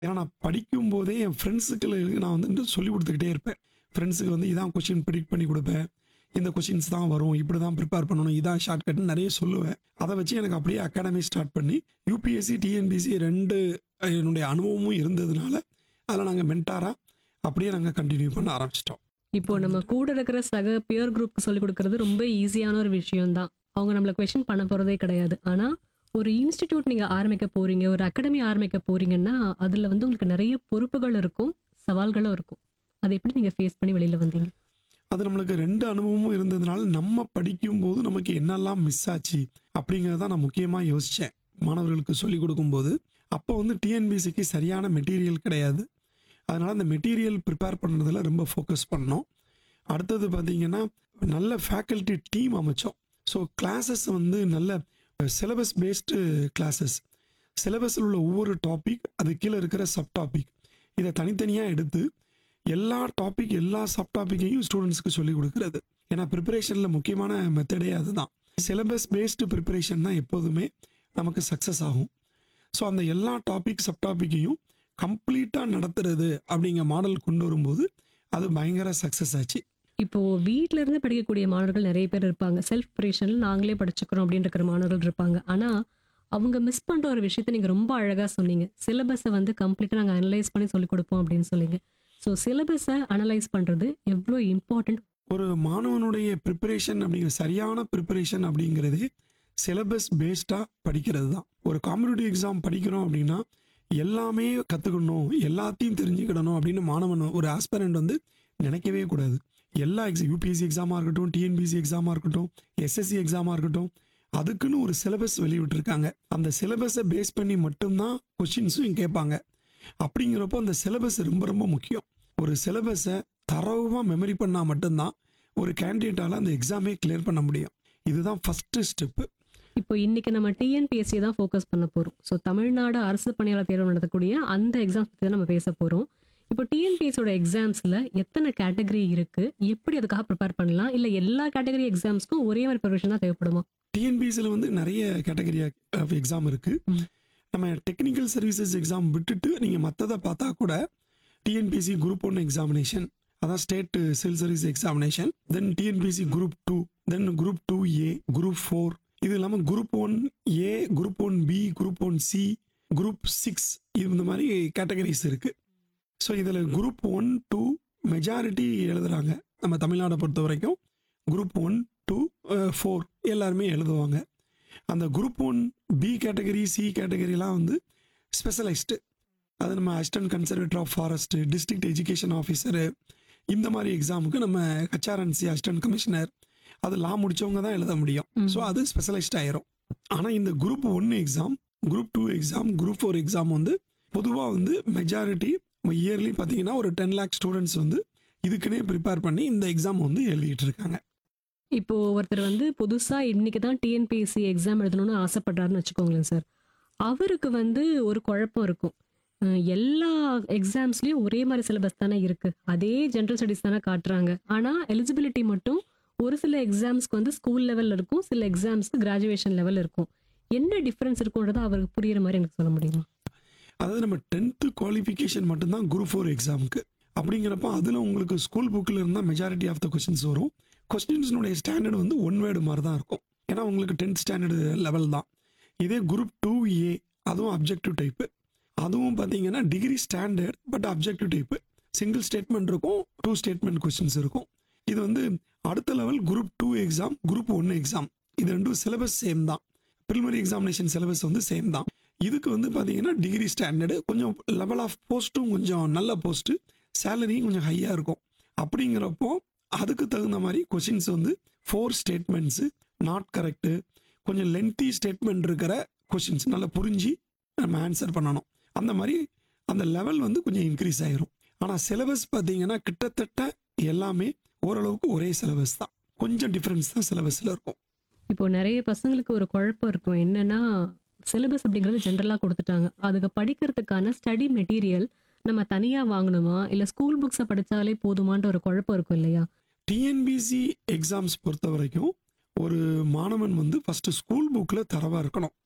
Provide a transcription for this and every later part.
ஏன்னா நான் படிக்கும் போதே என் ஃப்ரெண்ட்ஸுக்கு நான் வந்து சொல்லி கொடுத்துக்கிட்டே இருப்பேன் ஃப்ரெண்ட்ஸுக்கு வந்து இதான் கொஷின் ப்ரிடிக்ட் பண்ணி கொடுப்பேன் இந்த கொஷின்ஸ் தான் வரும் இப்படி தான் ப்ரிப்பேர் பண்ணணும் இதான் ஷார்ட்கட்னு நிறைய சொல்லுவேன் அதை வச்சு எனக்கு அப்படியே அகாடமி ஸ்டார்ட் பண்ணி யூபிஎஸ்சி டிஎன்பிசி ரெண்டு அஹ், என்னுடைய அனுபவமும் இருந்ததுனால அதில் நாங்கள் மென்டாராக அப்படியே நாங்கள் கண்டினியூ பண்ண ஆரம்பிச்சிட்டோம் இப்போ நம்ம கூட இருக்கிற சக பியர் குரூப் சொல்லி கொடுக்கறது ரொம்ப ஈஸியான ஒரு விஷயம் தான் அவங்க நம்மள கொஸ்டின் பண்ண போறதே கிடையாது ஆனா ஒரு இன்ஸ்டிடியூட் நீங்க ஆரம்பிக்க போறீங்க ஒரு அகாடமி ஆரம்பிக்க போறீங்கன்னா அதுல வந்து உங்களுக்கு நிறைய பொறுப்புகள் இருக்கும் சவால்களும் இருக்கும் அதை எப்படி நீங்க ஃபேஸ் பண்ணி வெளியில வந்தீங்க அது நம்மளுக்கு ரெண்டு அனுபவமும் இருந்ததுனால நம்ம படிக்கும்போது நமக்கு என்னெல்லாம் மிஸ் ஆச்சு அப்படிங்கிறத நான் முக்கியமாக யோசித்தேன் மாணவர்களுக்கு சொல்லிக் கொடுக்கும்போது அப்போ வந்து டிஎன்பிசிக்கு சரியான மெட்டீரியல் கிடையாது அதனால் அந்த மெட்டீரியல் ப்ரிப்பேர் பண்ணுறதுல ரொம்ப ஃபோக்கஸ் பண்ணோம் அடுத்தது பார்த்தீங்கன்னா நல்ல ஃபேக்கல்ட்டி டீம் அமைச்சோம் ஸோ கிளாஸஸ் வந்து நல்ல சிலபஸ் பேஸ்டு கிளாஸஸ் சிலபஸில் உள்ள ஒவ்வொரு டாபிக் அது கீழே இருக்கிற சப் டாபிக் இதை தனித்தனியாக எடுத்து எல்லா டாபிக் எல்லா சப் டாப்பிக்கையும் ஸ்டூடெண்ட்ஸ்க்கு சொல்லிக் கொடுக்குறது ஏன்னா ப்ரிப்பரேஷனில் முக்கியமான மெத்தடே அதுதான் சிலபஸ் பேஸ்டு ப்ரிப்பரேஷன் தான் எப்போதுமே நமக்கு சக்ஸஸ் ஆகும் ஸோ அந்த எல்லா டாபிக் சப் டாப்பிக்கையும் கம்ப்ளீட்டாக நடத்துறது அப்படிங்கிற மாடல் கொண்டு வரும்போது அது பயங்கர சக்ஸஸ் ஆச்சு இப்போ வீட்ல இருந்து படிக்கக்கூடிய மாணவர்கள் நிறைய பேர் இருப்பாங்க செல்ஃப் ப்ரிப்பரேஷன்ல நாங்களே படிச்சுக்கிறோம் அப்படின்னு இருக்கிற மாணவர்கள் இருப்பாங்க ஆனா அவங்க மிஸ் பண்ற ஒரு விஷயத்த நீங்க ரொம்ப அழகா சொன்னீங்க சிலபஸை வந்து கம்ப்ளீட்டா நாங்க அனலைஸ் பண்ணி சொல்லிக் கொடுப்போம் அப்படின்னு சொன்னீங்க ஸோ சிலபஸை அனலைஸ் பண்றது எவ்வளோ இம்பார்ட்டன்ட் ஒரு மாணவனுடைய ப்ரிப்பரேஷன் அப்படிங்கிற சரியான ப்ரிப்பரேஷன் அப்படிங்கிறது சிலபஸ் பேஸ்டாக படிக்கிறது தான் ஒரு காம்படிட்டிவ் எக்ஸாம் படிக்கிறோம் அப்படின்னா எல்லாமே கற்றுக்கணும் எல்லாத்தையும் தெரிஞ்சுக்கிடணும் அப்படின்னு மாணவன் ஒரு ஆஸ்பரண்ட் வந்து நினைக்கவே கூடாது எல்லா எக்ஸாம் யூபிஎஸ்சி எக்ஸாமாக இருக்கட்டும் டிஎன்பிசி எக்ஸாமாக இருக்கட்டும் எஸ்எஸ்சி எக்ஸாமாக இருக்கட்டும் அதுக்குன்னு ஒரு சிலபஸ் வெளியிட்டிருக்காங்க அந்த சிலபஸை பேஸ் பண்ணி மட்டும்தான் கொஷின்ஸும் கேட்பாங்க அப்படிங்கிறப்போ அந்த சிலபஸ் ரொம்ப ரொம்ப முக்கியம் ஒரு சிலபஸை தரவாக மெமரி பண்ணால் மட்டும்தான் ஒரு கேண்டிடேட்டால் அந்த எக்ஸாமே கிளியர் பண்ண முடியும் இதுதான் ஃபஸ்ட்டு ஸ்டெப்பு இப்போ இன்னைக்கு நம்ம டிஎன்பிஎஸ்சி தான் ஃபோக்கஸ் பண்ண போறோம் ஸோ தமிழ்நாடு அரசு பணியாளர் தேர்வு நடத்தக்கூடிய அந்த எக்ஸாம்ஸ் பற்றி தான் நம்ம பேச போறோம் இப்போ டிஎன்பிஎஸ்சியோட எக்ஸாம்ஸ்ல எத்தனை கேட்டகரி இருக்கு எப்படி அதுக்காக ப்ரிப்பேர் பண்ணலாம் இல்ல எல்லா கேட்டகரி எக்ஸாம்ஸ்க்கும் ஒரே மாதிரி ப்ரிப்பரேஷன் தான் தேவைப்படுமா டிஎன்பிஎஸ்சியில் வந்து நிறைய கேட்டகரி ஆஃப் எக்ஸாம் இருக்குது ம். நம்ம டெக்னிக்கல் சர்வீசஸ் எக்ஸாம் விட்டுட்டு நீங்கள் மற்றதை பார்த்தா கூட டிஎன்பிஎஸ்சி குரூப் ஒன் எக்ஸாமினேஷன் அதான் state civil service examination then TNPSC group two then group two A group four இது இல்லாமல் group one A group one B group one C group six இந்த மாதிரி கேட்டகரிஸ் இருக்குது ஸோ இதில் group one two majority எழுதுறாங்க நம்ம தமிழ்நாடை பொறுத்த வரைக்கும் குரூப் ஒன் டூ ஃபோர் எல்லாருமே எழுதுவாங்க அந்த group one B category C கேட்டகரிலாம் வந்து ஸ்பெஷலைஸ்டு அது நம்ம assistant conservator of forest district education officer இந்த மாதிரி எக்ஸாமுக்கு நம்ம ஹெச்ஆர்என்சி அசிஸ்டன்ட் கமிஷனர் அது லா முடிச்சவங்க தான் எழுத முடியும் ம். ஸோ அது ஸ்பெஷலைஸ்ட் ஆயிரும் ஆனால் இந்த group one exam group two exam group four exam வந்து பொதுவாக வந்து மெஜாரிட்டி இயர்லி பார்த்தீங்கன்னா ஒரு டென் லேக் ஸ்டூடெண்ட்ஸ் வந்து இதுக்குன்னே ப்ரிப்பேர் பண்ணி இந்த எக்ஸாம் வந்து எழுதிட்டு இருக்காங்க இப்போ ஒருத்தர் வந்து புதுசா இன்னைக்கு தான் டிஎன்பிஎஸ்சி எக்ஸாம் எழுதணும்னு ஆசைப்படுறாருன்னு வச்சுக்கோங்களேன் சார் அவருக்கு வந்து ஒரு குழப்பம் இருக்கும் அஹ் எல்லா எக்ஸாம்ஸ்லயும் ஒரே மாதிரி சிலபஸ் தானே இருக்கு அதே ஜென்ரல் ஸ்டடிஸ் தானே காட்டுறாங்க ஆனா எலிஜிபிலிட்டி மட்டும் ஒரு சில எக்ஸாம்ஸ்க்கு வந்து ஸ்கூல் லெவல்ல இருக்கும் சில எக்ஸாம்ஸ்க்கு கிராஜுவேஷன் லெவல் இருக்கும் என்ன டிஃபரன்ஸ் இருக்குன்றதை அவருக்கு புரியுற மாதிரி எனக்கு சொல்ல முடியுமா அதாவது நம்ம டென்த்து குவாலிஃபிகேஷன் மட்டும்தான் குரூப் ஃபோர் எக்ஸாமுக்கு அப்படிங்கிறப்ப அதில் உங்களுக்கு ஸ்கூல் புக்கில் இருந்தால் மெஜாரிட்டி ஆஃப் த கொஸ்டின்ஸ் வரும் கொஸ்டின்ஸ்னுடைய ஸ்டாண்டர்ட் வந்து ஒன் வேர்டு மாதிரி தான் இருக்கும் ஏன்னா உங்களுக்கு டென்த் ஸ்டாண்டர்டு லெவல் தான் இதே குரூப் டூ ஏ அதுவும் அப்ஜெக்டிவ் டைப்பு அதுவும் பார்த்தீங்கன்னா degree standard but objective type single statement இருக்கும் டூ ஸ்டேட்மெண்ட் கொஸ்டின்ஸ் இருக்கும் இது வந்து அடுத்த level group two exam group one exam இது ரெண்டும் சிலபஸ் சேம் தான் ப்ரிலிமரி எக்ஸாமினேஷன் சிலபஸ் வந்து சேம் தான் இதுக்கு வந்து பார்த்தீங்கன்னா டிகிரி ஸ்டாண்டர்டு கொஞ்சம் லெவல் ஆஃப் போஸ்ட்டும் கொஞ்சம் நல்ல போஸ்ட்டு சேலரியும் கொஞ்சம் ஹையாக இருக்கும் அப்படிங்கிறப்போ அதுக்கு தகுந்த மாதிரி கொஷின்ஸ் வந்து ஃபோர் ஸ்டேட்மெண்ட்ஸு நாட் கரெக்டு கொஞ்சம் லென்த்தி ஸ்டேட்மெண்ட் இருக்கிற கொஷின்ஸ் நல்லா புரிஞ்சு நம்ம ஆன்சர் பண்ணணும் அந்த மாதிரி அந்த லெவல் வந்து கொஞ்சம் இன்க்ரீஸ் ஆயிரும் ஆனால் சிலபஸ் பார்த்தீங்கன்னா கிட்டத்தட்ட எல்லாமே ஓரளவுக்கு ஒரே சிலபஸ் தான் கொஞ்சம் டிஃப்ரென்ஸ் தான் சிலபஸில் இருக்கும் இப்போ நிறைய பசங்களுக்கு ஒரு குழப்பம் இருக்கும் என்னன்னா சிலபஸ் அப்படிங்கிறது ஜென்ரலாக கொடுத்துட்டாங்க அதுக்கு படிக்கிறதுக்கான ஸ்டடி மெட்டீரியல் நம்ம தனியாக வாங்கணுமா இல்லை ஸ்கூல் புக்ஸை படித்தாலே போதுமான்ற ஒரு குழப்பம் இருக்கும் இல்லையா டிஎன்பிசி எக்ஸாம்ஸ் பொறுத்த வரைக்கும் ஒரு மாணவன் வந்து ஃபஸ்ட்டு ஸ்கூல் புக்கில் தரவாக இருக்கணும்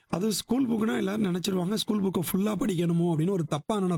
அது ஸ்கூல் புக்குனா எல்லாரும் நினைச்சிருவாங்க ஸ்கூல் புக்கை ஃபுல்லாக படிக்கணுமோ அப்படின்னு ஒரு தப்பான